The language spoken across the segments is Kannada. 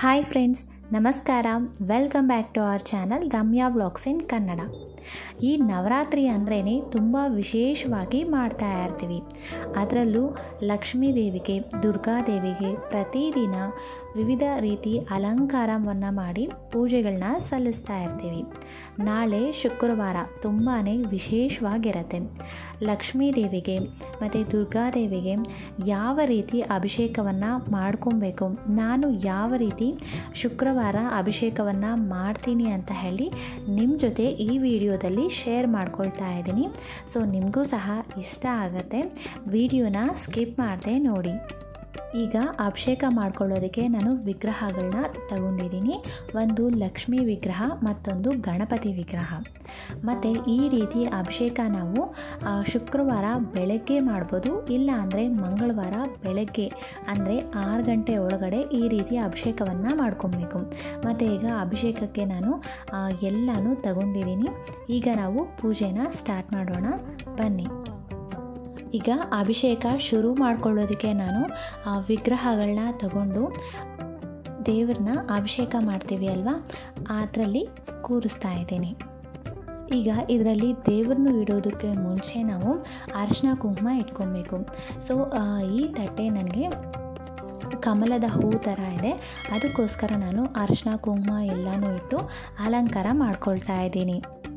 ಹಾಯ್ ಫ್ರೆಂಡ್ಸ್ ನಮಸ್ಕಾರ welcome back to our channel Ramya blogs in Kannada ಈ ನವರಾತ್ರಿ ಅಂದ್ರೇ ತುಂಬ ವಿಶೇಷವಾಗಿ ಮಾಡ್ತಾ ಇರ್ತೀವಿ ಅದರಲ್ಲೂ ಲಕ್ಷ್ಮೀ ದೇವಿಗೆ ದುರ್ಗಾದೇವಿಗೆ ಪ್ರತಿದಿನ ವಿವಿಧ ರೀತಿ ಅಲಂಕಾರವನ್ನು ಮಾಡಿ ಪೂಜೆಗಳನ್ನ ಸಲ್ಲಿಸ್ತಾ ಇರ್ತೀವಿ ನಾಳೆ ಶುಕ್ರವಾರ ತುಂಬಾ ವಿಶೇಷವಾಗಿರುತ್ತೆ ಲಕ್ಷ್ಮೀ ದೇವಿಗೆ ಮತ್ತು ದುರ್ಗಾದೇವಿಗೆ ಯಾವ ರೀತಿ ಅಭಿಷೇಕವನ್ನು ಮಾಡ್ಕೊಬೇಕು ನಾನು ಯಾವ ರೀತಿ ಶುಕ್ರವಾರ ಅಭಿಷೇಕವನ್ನು ಮಾಡ್ತೀನಿ ಅಂತ ಹೇಳಿ ನಿಮ್ಮ ಜೊತೆ ಈ ವಿಡಿಯೋದಲ್ಲಿ ಶೇರ್ ಮಾಡ್ಕೊಳ್ತಾ ಇದ್ದೀನಿ ಸೊ ನಿಮಗೂ ಸಹ ಇಷ್ಟ ಆಗುತ್ತೆ ವಿಡಿಯೋನ ಸ್ಕಿಪ್ ಮಾಡದೆ ನೋಡಿ ಈಗ ಅಭಿಷೇಕ ಮಾಡ್ಕೊಳ್ಳೋದಕ್ಕೆ ನಾನು ವಿಗ್ರಹಗಳನ್ನ ತಗೊಂಡಿದ್ದೀನಿ ಒಂದು ಲಕ್ಷ್ಮೀ ವಿಗ್ರಹ ಮತ್ತೊಂದು ಗಣಪತಿ ವಿಗ್ರಹ ಮತ್ತು ಈ ರೀತಿ ಅಭಿಷೇಕ ನಾವು ಆ, ಶುಕ್ರವಾರ ಬೆಳಗ್ಗೆ ಮಾಡ್ಬೋದು ಇಲ್ಲ ಅಂದರೆ ಮಂಗಳವಾರ ಬೆಳಗ್ಗೆ ಅಂದರೆ ಆರು ಗಂಟೆ ಒಳಗಡೆ ಈ ರೀತಿ ಅಭಿಷೇಕವನ್ನು ಮಾಡ್ಕೊಬೇಕು ಮತ್ತು ಈಗ ಅಭಿಷೇಕಕ್ಕೆ ನಾನು ಆ, ಎಲ್ಲನೂ ತಗೊಂಡಿದ್ದೀನಿ ಈಗ ನಾವು ಪೂಜೆನ ಸ್ಟಾರ್ಟ್ ಮಾಡೋಣ ಬನ್ನಿ ಈಗ ಅಭಿಷೇಕ ಶುರು ಮಾಡ್ಕೊಳ್ಳೋದಕ್ಕೆ ನಾನು ಆ ವಿಗ್ರಹಗಳನ್ನ ತಗೊಂಡು ದೇವ್ರನ್ನ ಅಭಿಷೇಕ ಮಾಡ್ತೀವಿ ಅಲ್ವಾ ಅದರಲ್ಲಿ ಕೂರಿಸ್ತಾ ಇದ್ದೀನಿ ಈಗ ಇದರಲ್ಲಿ ದೇವ್ರನ್ನು ಇಡೋದಕ್ಕೆ ಮುಂಚೆ ನಾವು ಅರಿಶಿನ ಕುಂಕುಮ ಇಟ್ಕೊಬೇಕು ಸೊ ಈ ತಟ್ಟೆ ನನಗೆ ಕಮಲದ ಹೂ ಥರ ಇದೆ ಅದಕ್ಕೋಸ್ಕರ ನಾನು ಅರಿಶಿನ ಕುಂಕುಮ ಎಲ್ಲನೂ ಇಟ್ಟು ಅಲಂಕಾರ ಮಾಡ್ಕೊಳ್ತಾ ಇದ್ದೀನಿ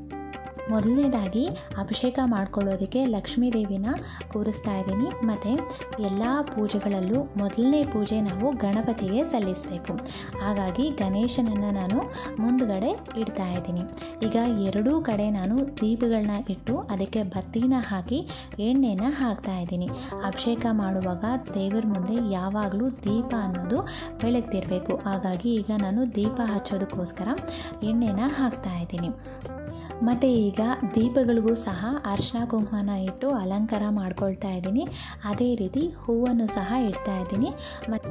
ಮೊದಲನೇದಾಗಿ ಅಭಿಷೇಕ ಮಾಡ್ಕೊಳ್ಳೋದಕ್ಕೆ ಲಕ್ಷ್ಮೀ ದೇವಿನ ಕೂರಿಸ್ತಾ ಇದ್ದೀನಿ ಮತ್ತು ಎಲ್ಲ ಪೂಜೆಗಳಲ್ಲೂ ಮೊದಲನೇ ಪೂಜೆ ನಾವು ಗಣಪತಿಗೆ ಸಲ್ಲಿಸಬೇಕು ಹಾಗಾಗಿ ಗಣೇಶನನ್ನು ನಾನು ಮುಂದುಗಡೆ ಇಡ್ತಾ ಇದ್ದೀನಿ ಈಗ ಎರಡೂ ಕಡೆ ನಾನು ದೀಪಗಳನ್ನ ಇಟ್ಟು ಅದಕ್ಕೆ ಬತ್ತಿನ ಹಾಕಿ ಎಣ್ಣೆನ ಹಾಕ್ತಾ ಇದ್ದೀನಿ ಅಭಿಷೇಕ ಮಾಡುವಾಗ ದೇವರ ಮುಂದೆ ಯಾವಾಗಲೂ ದೀಪ ಅನ್ನೋದು ಬೆಳಗ್ತಿರಬೇಕು ಹಾಗಾಗಿ ಈಗ ನಾನು ದೀಪ ಹಚ್ಚೋದಕ್ಕೋಸ್ಕರ ಎಣ್ಣೆನ ಹಾಕ್ತಾ ಇದ್ದೀನಿ ಮತ್ತು ಈಗ ದೀಪಗಳಿಗೂ ಸಹ ಅರಿಶಿನ ಕುಂಕುಮನ ಇಟ್ಟು ಅಲಂಕಾರ ಮಾಡ್ಕೊಳ್ತಾ ಇದ್ದೀನಿ ಅದೇ ರೀತಿ ಹೂವನ್ನು ಸಹ ಇಡ್ತಾ ಇದ್ದೀನಿ ಮತ್ತು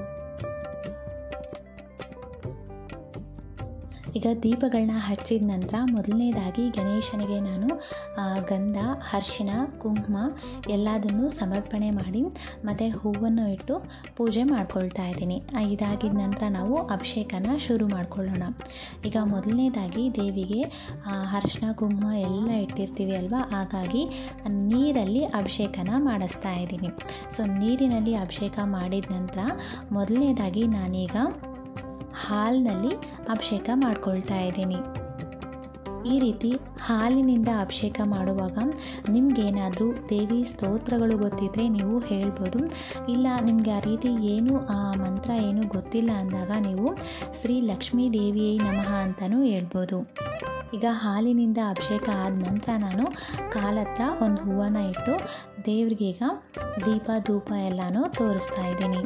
ಈಗ ದೀಪಗಳನ್ನ ಹಚ್ಚಿದ ನಂತರ ಮೊದಲನೇದಾಗಿ ಗಣೇಶನಿಗೆ ನಾನು ಆ, ಗಂಧ ಅರಿಶಿನ ಕುಂಕುಮ ಎಲ್ಲದನ್ನು ಸಮರ್ಪಣೆ ಮಾಡಿ ಮತ್ತು ಹೂವನ್ನು ಇಟ್ಟು ಪೂಜೆ ಮಾಡ್ಕೊಳ್ತಾ ಇದ್ದೀನಿ ಆ, ಇದಾಗಿದ ನಂತರ ನಾವು ಅಭಿಷೇಕನ ಶುರು ಮಾಡ್ಕೊಳ್ಳೋಣ ಈಗ ಮೊದಲನೇದಾಗಿ ದೇವಿಗೆ ಆ, ಅರಿಶಿನ ಕುಂಕುಮ ಎಲ್ಲ ಇಟ್ಟಿರ್ತೀವಿ ಅಲ್ವಾ ಹಾಗಾಗಿ ನೀರಲ್ಲಿ ಅಭಿಷೇಕನ ಮಾಡಿಸ್ತಾ ಇದ್ದೀನಿ ಸೊ ನೀರಿನಲ್ಲಿ ಅಭಿಷೇಕ ಮಾಡಿದ ನಂತರ ಮೊದಲನೇದಾಗಿ ನಾನೀಗ ಹಾಲಿನಲ್ಲಿ ಅಭಿಷೇಕ ಮಾಡ್ಕೊಳ್ತಾ ಇದ್ದೀನಿ ಈ ರೀತಿ ಹಾಲಿನಿಂದ ಅಭಿಷೇಕ ಮಾಡುವಾಗ ನಿಮಗೇನಾದರೂ ದೇವಿ ಸ್ತೋತ್ರಗಳು ಗೊತ್ತಿದ್ದರೆ ನೀವು ಹೇಳ್ಬೋದು ಇಲ್ಲ ನಿಮಗೆ ಆ ರೀತಿ ಏನು ಆ ಮಂತ್ರ ಏನು ಗೊತ್ತಿಲ್ಲ ಅಂದಾಗ ನೀವು ಶ್ರೀ ಲಕ್ಷ್ಮೀ ದೇವಿಯೇ ನಮಃ ಅಂತಲೂ ಹೇಳ್ಬೋದು ಈಗ ಹಾಲಿನಿಂದ ಅಭಿಷೇಕ ಆದ ನಂತರ ನಾನು ಕಾಲತ್ರ ಒಂದು ಹೂವನ್ನು ಇಟ್ಟು ದೇವ್ರಿಗೀಗ ದೀಪ ಧೂಪ ಎಲ್ಲನೂ ತೋರಿಸ್ತಾ ಇದ್ದೀನಿ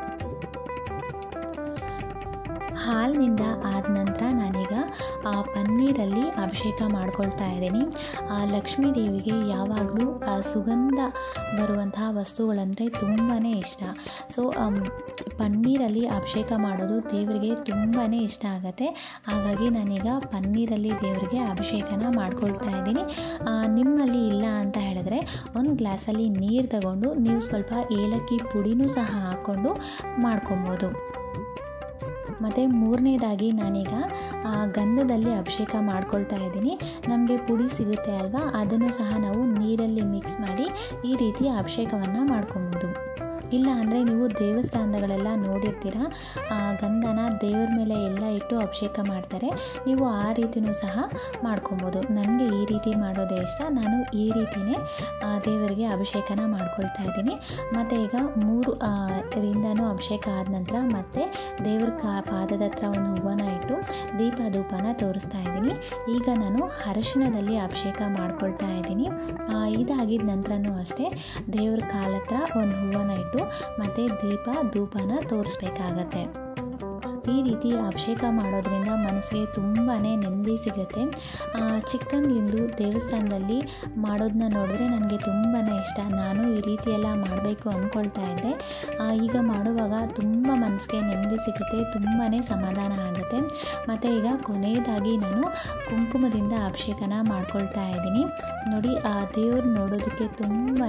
ಹಾಲಿನಿಂದ ಆದ ನಂತರ ನಾನೀಗ ಆ ಪನ್ನೀರಲ್ಲಿ ಅಭಿಷೇಕ ಮಾಡ್ಕೊಳ್ತಾ ಇದ್ದೀನಿ ಆ ಲಕ್ಷ್ಮೀ ದೇವಿಗೆ ಯಾವಾಗಲೂ ಆ ಸುಗಂಧ ಬರುವಂತಹ ವಸ್ತುಗಳಂದರೆ ತುಂಬಾ ಇಷ್ಟ ಸೊ ಪನ್ನೀರಲ್ಲಿ ಅಭಿಷೇಕ ಮಾಡೋದು ದೇವರಿಗೆ ತುಂಬಾ ಇಷ್ಟ ಆಗುತ್ತೆ ಹಾಗಾಗಿ ನಾನೀಗ ಪನ್ನೀರಲ್ಲಿ ದೇವರಿಗೆ ಅಭಿಷೇಕನ ಮಾಡ್ಕೊಳ್ತಾ ಇದ್ದೀನಿ ಆ, ನಿಮ್ಮಲ್ಲಿ ಇಲ್ಲ ಅಂತ ಹೇಳಿದ್ರೆ ಒಂದು ಗ್ಲಾಸಲ್ಲಿ ನೀರು ತಗೊಂಡು ನೀವು ಸ್ವಲ್ಪ ಏಲಕ್ಕಿ ಪುಡಿನೂ ಸಹ ಹಾಕ್ಕೊಂಡು ಮಾಡ್ಕೊಬೋದು ಮತ್ತು ಮೂರನೇದಾಗಿ ನಾನೀಗ ಆ, ಗಂಧದಲ್ಲಿ ಅಭಿಷೇಕ ಮಾಡ್ಕೊಳ್ತಾ ಇದ್ದೀನಿ ನಮಗೆ ಪುಡಿ ಸಿಗುತ್ತೆ ಅಲ್ವಾ ಅದನ್ನು ಸಹ ನಾವು ನೀರಲ್ಲಿ ಮಿಕ್ಸ್ ಮಾಡಿ ಈ ರೀತಿ ಅಭಿಷೇಕವನ್ನು ಮಾಡ್ಕೊಬೋದು ಇಲ್ಲ ಅಂದರೆ ನೀವು ದೇವಸ್ಥಾನಗಳೆಲ್ಲ ನೋಡಿರ್ತೀರ ಆ, ಗಂಧನ ದೇವ್ರ ಮೇಲೆ ಎಲ್ಲ ಇಟ್ಟು ಅಭಿಷೇಕ ಮಾಡ್ತಾರೆ ನೀವು ಆ ರೀತಿಯೂ ಸಹ ಮಾಡ್ಕೊಬೋದು ನನಗೆ ಈ ರೀತಿ ಮಾಡೋದೇ ಇಷ್ಟ ನಾನು ಈ ರೀತಿಯೇ ಆ, ದೇವರಿಗೆ ಅಭಿಷೇಕನ ಮಾಡ್ಕೊಳ್ತಾ ಇದ್ದೀನಿ ಮತ್ತು ಈಗ ಮೂರು ಆ, ರಿಂದನೂ ಅಭಿಷೇಕ ಆದ ನಂತರ ಮತ್ತೆ ದೇವ್ರ ಕಾ ಪಾದದ ಹತ್ರ ಒಂದು ಹೂವನ್ನ ಇಟ್ಟು ದೀಪ ಧೂಪನ ತೋರಿಸ್ತಾ ಇದ್ದೀನಿ ಈಗ ನಾನು ಅರಶಿನದಲ್ಲಿ ಅಭಿಷೇಕ ಮಾಡ್ಕೊಳ್ತಾ ಇದ್ದೀನಿ ಆ, ಇದಾಗಿದ ನಂತರನೂ ಅಷ್ಟೇ ದೇವ್ರ ಕಾಲ ಹತ್ರ ಒಂದು ಹೂವನ್ನ ಇಟ್ಟು ಮತ್ತು ದೀಪ ಧೂಪನ ತೋರಿಸ್ಬೇಕಾಗತ್ತೆ ಈ ರೀತಿ ಅಭಿಷೇಕ ಮಾಡೋದ್ರಿಂದ ಮನಸ್ಸಿಗೆ ತುಂಬಾ ನೆಮ್ಮದಿ ಸಿಗುತ್ತೆ ಆ, ಚಿಕ್ಕಂದ್ಲಿಂದು ದೇವಸ್ಥಾನದಲ್ಲಿ ಮಾಡೋದನ್ನ ನೋಡಿದ್ರೆ ನನಗೆ ತುಂಬಾ ಇಷ್ಟ ನಾನು ಈ ರೀತಿ ಎಲ್ಲ ಮಾಡಬೇಕು ಅಂದ್ಕೊಳ್ತಾ ಇದ್ದೆ ಆ, ಈಗ ಮಾಡುವಾಗ ತುಂಬ ಮನಸ್ಸಿಗೆ ನೆಮ್ಮದಿ ಸಿಗುತ್ತೆ ತುಂಬಾ ಸಮಾಧಾನ ಆಗುತ್ತೆ ಮತ್ತು ಈಗ ಕೊನೆಯದಾಗಿ ನಾನು ಕುಂಕುಮದಿಂದ ಅಭಿಷೇಕನ ಮಾಡ್ಕೊಳ್ತಾ ಇದ್ದೀನಿ ನೋಡಿ ಆ ದೇವ್ರು ನೋಡೋದಕ್ಕೆ ತುಂಬಾ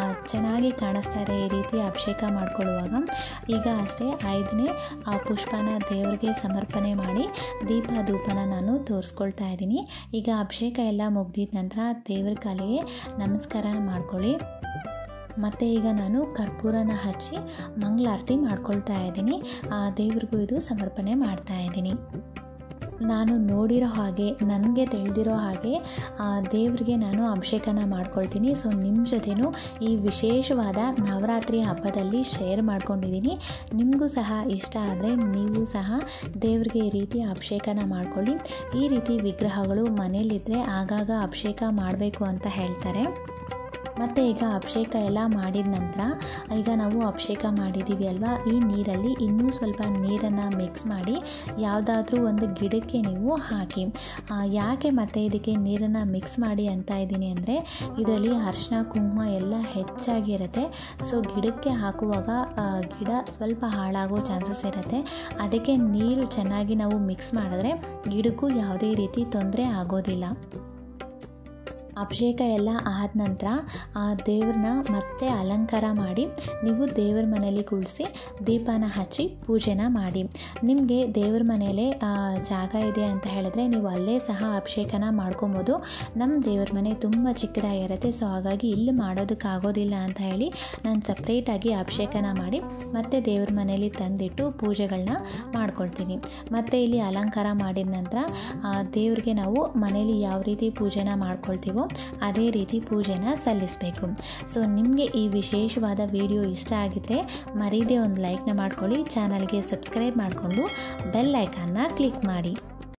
ಚೆನ್ನಾಗಿ ಕಾಣಿಸ್ತಾರೆ ಈ ರೀತಿ ಅಭಿಷೇಕ ಮಾಡ್ಕೊಳ್ಳುವಾಗ ಈಗ ಅಷ್ಟೇ ಐದನೇ ಆ ಪುಷ್ಪನ ದೇವರಿಗೆ ಸಮರ್ಪಣೆ ಮಾಡಿ ದೀಪ ಧೂಪನ ನಾನು ತೋರಿಸ್ಕೊಳ್ತಾ ಇದ್ದೀನಿ ಈಗ ಅಭಿಷೇಕ ಎಲ್ಲ ಮುಗ್ದಿದ ನಂತರ ದೇವ್ರ ಕಾಲಿಗೆ ನಮಸ್ಕಾರ ಮಾಡ್ಕೊಳ್ಳಿ ಮತ್ತು ಈಗ ನಾನು ಕರ್ಪೂರನ ಹಚ್ಚಿ ಮಂಗಳಾರತಿ ಮಾಡ್ಕೊಳ್ತಾ ಇದ್ದೀನಿ ಆ ದೇವ್ರಿಗೂ ಇದು ಸಮರ್ಪಣೆ ಮಾಡ್ತಾ ಇದ್ದೀನಿ ನಾನು ನೋಡಿರೋ ಹಾಗೆ ನನಗೆ ತಿಳಿದಿರೋ ಹಾಗೆ ಆ ದೇವರಿಗೆ ನಾನು ಅಭಿಷೇಕನ ಮಾಡ್ಕೊಳ್ತೀನಿ ಸೊ ನಿಮ್ಮ ಜೊತೆನೂ ಈ ವಿಶೇಷವಾದ ನವರಾತ್ರಿ ಹಬ್ಬದಲ್ಲಿ ಶೇರ್ ಮಾಡ್ಕೊಂಡಿದ್ದೀನಿ ನಿಮಗೂ ಸಹ ಇಷ್ಟ ಆದರೆ ನೀವು ಸಹ ದೇವರಿಗೆ ಈ ರೀತಿ ಅಭಿಷೇಕನ ಮಾಡ್ಕೊಳ್ಳಿ ಈ ರೀತಿ ವಿಗ್ರಹಗಳು ಮನೇಲಿದ್ದರೆ ಆಗಾಗ ಅಭಿಷೇಕ ಮಾಡಬೇಕು ಅಂತ ಹೇಳ್ತಾರೆ ಮತ್ತು ಈಗ ಅಭಿಷೇಕ ಎಲ್ಲ ಮಾಡಿದ ನಂತರ ಈಗ ನಾವು ಅಭಿಷೇಕ ಮಾಡಿದ್ದೀವಿ ಅಲ್ವಾ ಈ ನೀರಲ್ಲಿ ಇನ್ನೂ ಸ್ವಲ್ಪ ನೀರನ್ನು ಮಿಕ್ಸ್ ಮಾಡಿ ಯಾವುದಾದ್ರೂ ಒಂದು ಗಿಡಕ್ಕೆ ನೀವು ಹಾಕಿ ಆ, ಯಾಕೆ ಮತ್ತೆ ಇದಕ್ಕೆ ನೀರನ್ನು ಮಿಕ್ಸ್ ಮಾಡಿ ಅಂತ ಇದ್ದೀನಿ ಅಂದರೆ ಇದರಲ್ಲಿ ಅರಿಶಿನ ಕುಂಕುಮ ಎಲ್ಲ ಹೆಚ್ಚಾಗಿರುತ್ತೆ ಸೊ ಗಿಡಕ್ಕೆ ಹಾಕುವಾಗ ಆ, ಗಿಡ ಸ್ವಲ್ಪ ಹಾಳಾಗೋ ಚಾನ್ಸಸ್ ಇರುತ್ತೆ ಅದಕ್ಕೆ ನೀರು ಚೆನ್ನಾಗಿ ನಾವು ಮಿಕ್ಸ್ ಮಾಡಿದ್ರೆ ಗಿಡಕ್ಕೂ ಯಾವುದೇ ರೀತಿ ತೊಂದರೆ ಆಗೋದಿಲ್ಲ ಅಭಿಷೇಕ ಎಲ್ಲ ಆದ ನಂತರ ಆ ದೇವ್ರನ್ನ ಮತ್ತೆ ಅಲಂಕಾರ ಮಾಡಿ ನೀವು ದೇವ್ರ ಮನೆಯಲ್ಲಿ ಕುಳಿಸಿ ದೀಪನ ಹಚ್ಚಿ ಪೂಜೆನ ಮಾಡಿ ನಿಮಗೆ ದೇವ್ರ ಮನೆಯಲ್ಲೇ ಆ, ಜಾಗ ಇದೆ ಅಂತ ಹೇಳಿದ್ರೆ ನೀವು ಅಲ್ಲೇ ಸಹ ಅಭಿಷೇಕನ ಮಾಡ್ಕೊಬೋದು ನಮ್ಮ ದೇವ್ರ ಮನೆ ತುಂಬ ಚಿಕ್ಕದಾಗಿರುತ್ತೆ ಸೊ ಹಾಗಾಗಿ ಇಲ್ಲಿ ಮಾಡೋದಕ್ಕಾಗೋದಿಲ್ಲ ಅಂತ ಹೇಳಿ ನಾನು ಸಪ್ರೇಟಾಗಿ ಅಭಿಷೇಕನ ಮಾಡಿ ಮತ್ತೆ ದೇವ್ರ ಮನೆಯಲ್ಲಿ ತಂದಿಟ್ಟು ಪೂಜೆಗಳನ್ನ ಮಾಡ್ಕೊಳ್ತೀನಿ ಮತ್ತು ಇಲ್ಲಿ ಅಲಂಕಾರ ಮಾಡಿದ ನಂತರ ಆ, ದೇವ್ರಿಗೆ ನಾವು ಮನೇಲಿ ಯಾವ ರೀತಿ ಪೂಜೆನ ಮಾಡ್ಕೊಳ್ತೀವೋ ಅದೇ ರೀತಿ ಪೂಜೆನ ಸಲ್ಲಿಸಬೇಕು ಸೊ ನಿಮಗೆ ಈ ವಿಶೇಷವಾದ ವಿಡಿಯೋ ಇಷ್ಟ ಆಗಿದ್ದರೆ ಮರೀದೇ ಒಂದು ಲೈಕ್ನ ಮಾಡ್ಕೊಳ್ಳಿ ಚಾನಲ್ಗೆ ಸಬ್ಸ್ಕ್ರೈಬ್ ಮಾಡಿಕೊಂಡು ಬೆಲ್ ಐಕಾನ್ನ ಕ್ಲಿಕ್ ಮಾಡಿ